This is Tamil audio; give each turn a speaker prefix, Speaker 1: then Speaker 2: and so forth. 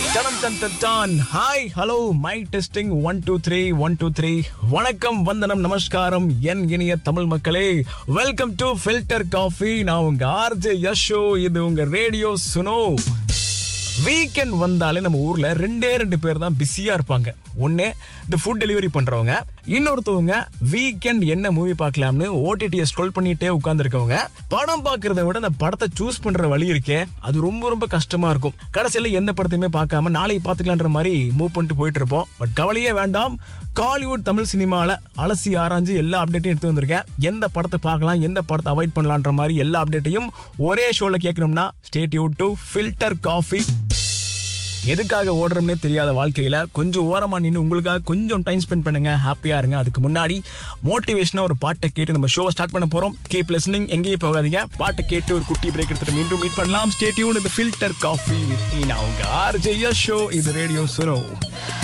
Speaker 1: தனம் தன் தன் தான் hi hello my testing one two three one two three வணக்கம் வந்தனம் நமஸ்காரம் என் இனிய தமிழ் மக்களே வெல்கம் டு ஃபில்டர் காஃபி நான் உங்க ஆர்ஜே யஷோ இது உங்க ரேடியோ சுனோ வீக்கெண்ட் வந்தாலே நம்ம ஊர்ல ரெண்டே ரெண்டு பேர் தான் பிஸியா இருப்பாங்க ஒண்ணு இந்த ஃபுட் டெலிவரி பண்றவங்க இன்னொருத்தவங்க வீக்கெண்ட் என்ன மூவி பார்க்கலாம்னு ஓடிடியை ஸ்க்ரோல் பண்ணிட்டே உட்காந்துருக்கவங்க படம் பார்க்கறத விட அந்த படத்தை சூஸ் பண்ற வழி இருக்கே அது ரொம்ப ரொம்ப கஷ்டமா இருக்கும் கடைசியில எந்த படத்தையுமே பார்க்காம நாளைக்கு பார்த்துக்கலான்ற மாதிரி மூவ் பண்ணிட்டு போயிட்டு இருப்போம் பட் கவலையே வேண்டாம் காலிவுட் தமிழ் சினிமால அலசி ஆராய்ஞ்சு எல்லா அப்டேட்டையும் எடுத்து வந்திருக்கேன் எந்த படத்தை பார்க்கலாம் எந்த படத்தை அவாய்ட் பண்ணலான்ற மாதிரி எல்லா அப்டேட்டையும் ஒரே ஷோல கேட்கணும்னா ஸ்டேட் யூ டு ஃபில்டர் காஃபி எதுக்காக ஓடுறோம்னே தெரியாத வாழ்க்கையில கொஞ்சம் ஓரமா நின்று உங்களுக்காக கொஞ்சம் டைம் ஸ்பெண்ட் பண்ணுங்க ஹாப்பியா இருங்க அதுக்கு முன்னாடி மோட்டிவேஷனா ஒரு பாட்டை கேட்டு நம்ம ஷோவை ஸ்டார்ட் பண்ண போறோம் கீப் லிஸ்னிங் எங்கேயும் போகாதீங்க பாட்டை கேட்டு ஒரு குட்டி பிரேக் எடுத்துட்டு மீண்டும் மீட் பண்ணலாம் ஸ்டேட்யூன் இந்த ஃபில்டர் காஃபி உங்க ஆர்ஜே ஷோ இது ரேடியோ சுரோ